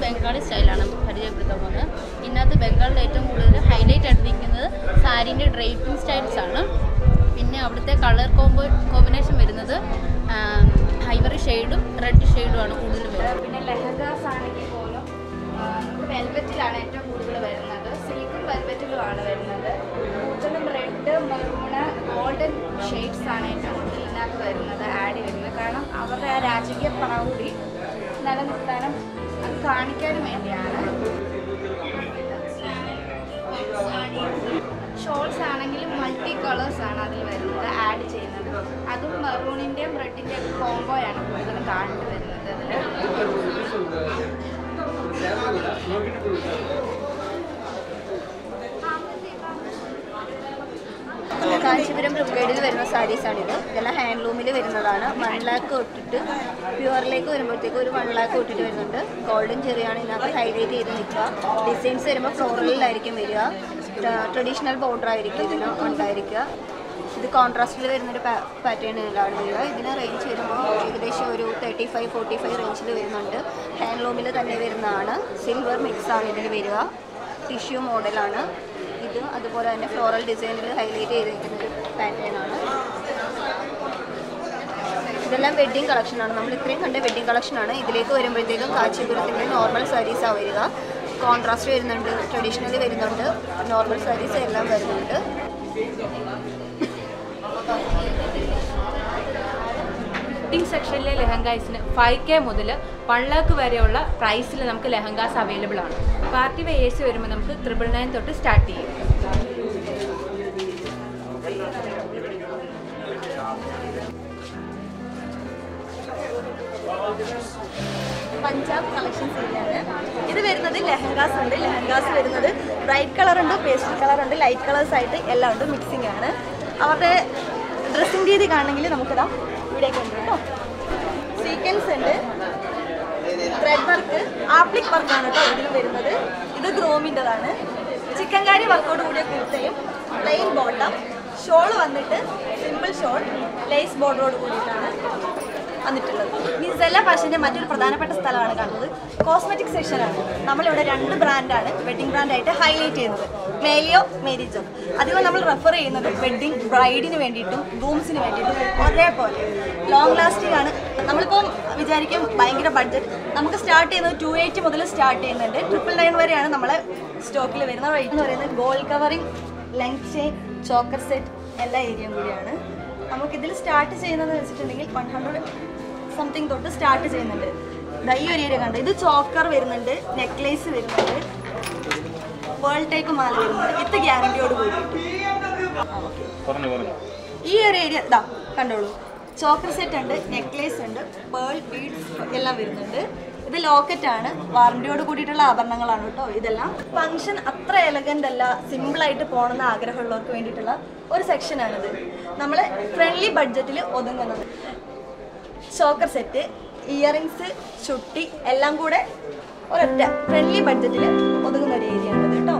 ബംഗാളി സ്റ്റൈലാണ് പരിചയപ്പെടുത്താൻ പോകുന്നത് ഇതിനകത്ത് ബംഗാളിൽ ഏറ്റവും കൂടുതൽ ഹൈലൈറ്റ് ആയിട്ടിരിക്കുന്നത് സാരീൻ്റെ ഡ്രേപ്പിംഗ് സ്റ്റൈൽസ് ആണ് പിന്നെ അവിടുത്തെ കളർ കോമ്പോ കോമ്പിനേഷൻ വരുന്നത് ഐവറി ഷെയ്ഡും റെഡ് ഷെയ്ഡുമാണ് കൂടുതൽ വരുന്നത് പിന്നെ ലെഹങ്കാസ് ആണെങ്കിൽ പോലും ആ, നമുക്ക് വെൽവെറ്റിലാണ് ഏറ്റവും കൂടുതൽ വരുന്നത് സിൽക്കും വെൽവെറ്റിലുമാണ് വരുന്നത് കൂടുതലും റെഡ് മെറൂണ് ഗോൾഡൻ ഷെയ്ഡ്സ് ആണ് ഏറ്റവും കൂടുതൽ ഇതിനകത്ത് വരുന്നത് ആഡ് വരുന്നത് കാരണം അവരുടെ ആ രാജകീയ പ്രൗഢി നിലനിർത്താനും അത് കാണിക്കാനും വേണ്ടിയാണ് ഷോൾസ് ആണെങ്കിലും മൾട്ടി കളേഴ്സ് ആണ് അതിൽ വരുന്നത് ആഡ് ചെയ്യുന്നത് അതും മെറൂണിൻ്റെയും റെഡിൻ്റെയും കോംബോയാണ് കൂടുതലും കാണേണ്ടി വരുന്നത് അതിൽ കാഞ്ചീപുരം ബ്രിഗേഡിൽ വരുന്ന സാരീസാണിത് ഇതെല്ലാം ഹാൻഡ്ലൂമിൽ വരുന്നതാണ് വൺ ലാക്ക് തൊട്ടിട്ട് പ്യുവറിലേക്ക് വരുമ്പോഴത്തേക്ക് ഒരു വൺ ലാക്ക് തൊട്ടിട്ട് വരുന്നുണ്ട് ഗോൾഡൻ ചെറിയാണ് ഇതിനകത്ത് ഹൈലൈറ്റ് ചെയ്ത് നിൽക്കുക ഡിസൈൻസ് വരുമ്പോൾ ഫ്ലോറലിലായിരിക്കും വരിക ട്രഡീഷണൽ ബോർഡർ ആയിരിക്കും ഇതിന് ഉണ്ടായിരിക്കുക ഇത് കോൺട്രാസ്റ്റിൽ വരുന്നൊരു പാറ്റേണിലാണ് വരിക ഇതിന് റേഞ്ച് വരുമ്പോൾ ഏകദേശം ഒരു തേർട്ടി ഫൈവ് ഫോർട്ടി ഫൈവ് റേഞ്ചിൽ വരുന്നുണ്ട് ഹാൻഡ്ലൂമിൽ തന്നെ വരുന്നതാണ് സിൽവർ മിക്സ് ആണ് ഇതിൽ വരിക ടിഷ്യൂ മോഡലാണ് ഇത് അതുപോലെ തന്നെ ഫ്ലോറൽ ഡിസൈനിൽ ഹൈലൈറ്റ് ചെയ്തിരിക്കുന്ന ഒരു പാറ്റേൺ ആണ് ഇതെല്ലാം വെഡ്ഡിങ് കളക്ഷനാണ് നമ്മൾ ഇത്രയും കണ്ട വെഡ്ഡിങ് കളക്ഷനാണ് ഇതിലേക്ക് വരുമ്പോഴത്തേക്കും കാച്ചിപുരത്തിൻ്റെ നോർമൽ സാരീസാണ് വരിക കോൺട്രാസ്റ്റ് വരുന്നുണ്ട് ട്രഡീഷണൽ വരുന്നുണ്ട് നോർമൽ സാരീസ് എല്ലാം വരുന്നുണ്ട് വെഡിങ് സെക്ഷനിലെ ലെഹങ്കാസിന് ഫൈവ് കെ മുതൽ വൺ ലാക്ക് വരെയുള്ള പ്രൈസിൽ നമുക്ക് ലെഹങ്കാസ് അവൈലബിൾ ആണ് പാർട്ടി വെയേഴ്സ് വരുമ്പോൾ നമുക്ക് ത്രിബിൾ നയൻ തൊട്ട് സ്റ്റാർട്ട് ചെയ്യും പഞ്ചാബ് കളക്ഷൻ സീലാണ് ഇത് വരുന്നത് ലെഹങ്കാസ് ഉണ്ട് ലെഹങ്കാസ് വരുന്നത് ബ്രൈറ്റ് കളർ ഉണ്ട് പേസ്റ്റൽ കളർ ഉണ്ട് ലൈറ്റ് കളേഴ്സ് ആയിട്ട് എല്ലാം ഉണ്ട് മിക്സിംഗ് ആണ് അവരുടെ ഡ്രസ്സിംഗ് രീതി കാണണമെങ്കിൽ നമുക്കിതാ ഇവിടേക്ക് ഉണ്ട് കേട്ടോ സീക്വൻസ് ഉണ്ട് ത്രെഡ് വർക്ക് ആപ്ലിക് വർക്കാണ് കേട്ടോ ഇതിൽ വരുന്നത് ഇത് ഗ്രോമിൻ്റെതാണ് ചിക്കൻകാരി വർക്കോട് കൂടിയ കുർത്തയും പ്ലെയിൻ ബോട്ടം ഷോൾ വന്നിട്ട് സിമ്പിൾ ഷോൾ ലേസ് ബോർഡറോട് കൂടിയിട്ടാണ് വന്നിട്ടുള്ളത് ഇനി സെല്ല ഫാഷൻ്റെ മറ്റൊരു പ്രധാനപ്പെട്ട സ്ഥലമാണ് കാണുന്നത് കോസ്മെറ്റിക് സെക്ഷനാണ് നമ്മളിവിടെ രണ്ട് ബ്രാൻഡാണ് വെഡിങ് ബ്രാൻഡായിട്ട് ഹൈലൈറ്റ് ചെയ്യുന്നത് മേലിയോ മേരിജോ അധികം നമ്മൾ റെഫർ ചെയ്യുന്നത് വെഡിങ് ബ്രൈഡിന് വേണ്ടിയിട്ടും ഗ്രൂംസിന് വേണ്ടിയിട്ടും ഒരേപോലെ ലോങ് ലാസ്റ്റിംഗ് ആണ് നമ്മളിപ്പം വിചാരിക്കും ഭയങ്കര ബഡ്ജറ്റ് നമുക്ക് സ്റ്റാർട്ട് ചെയ്യുന്നത് ടു എയ്റ്റി മുതൽ സ്റ്റാർട്ട് ചെയ്യുന്നുണ്ട് ട്രിപ്പിൾ നയൻ വരെയാണ് നമ്മളെ സ്റ്റോക്കിൽ വരുന്ന റേറ്റ് എന്ന് പറയുന്നത് gold covering length chain choker set എല്ലാ ഏരിയയും കൂടിയാണ് നമുക്കിതിൽ സ്റ്റാർട്ട് ചെയ്യുന്നത് വെച്ചിട്ടുണ്ടെങ്കിൽ വൺ ഹൺഡ്രഡ് സംതിങ് തൊട്ട് സ്റ്റാർട്ട് ചെയ്യുന്നുണ്ട് ദാ ഈ ഒരു ഏരിയ കണ്ടോ ഇത് ചോക്കർ വരുന്നുണ്ട് നെക്ലേസ് വരുന്നുണ്ട് പേൾ ടൈപ്പ് മാല വരുന്നുണ്ട് വിത്ത് ഗ്യാരണ്ടിയോട് കൂടിയിട്ട് പറഞ്ഞു പറഞ്ഞു ഈ ഒരു ഏരിയ ഇതാ കണ്ടോളൂ ചോക്കർ സെറ്റ് ഉണ്ട് നെക്ലേസ് ഉണ്ട് പേൾ ബീഡ്സ് എല്ലാം വരുന്നുണ്ട് ഇത് ലോക്കറ്റ് ആണ് വാറണ്ടിയോട് കൂടിയിട്ടുള്ള ആഭരണങ്ങളാണ് കേട്ടോ ഇതെല്ലാം ഫംഗ്ഷൻ അത്ര എലഗൻ്റ് അല്ല സിമ്പിളായിട്ട് പോകണമെന്ന് ആഗ്രഹമുള്ളവർക്ക് വേണ്ടിയിട്ടുള്ള ഒരു സെക്ഷനാണിത് നമ്മൾ ഫ്രണ്ട്ലി ബഡ്ജറ്റിൽ ഒതുങ്ങുന്നത് ചോക്കർ സെറ്റ് ഇയറിങ്സ് ചുട്ടി എല്ലാം കൂടെ ഒരൊറ്റ ഫ്രണ്ട്ലി ബഡ്ജറ്റിൽ ഒതുങ്ങുന്ന ഒരു ഏരിയ ആണ് കേട്ടോ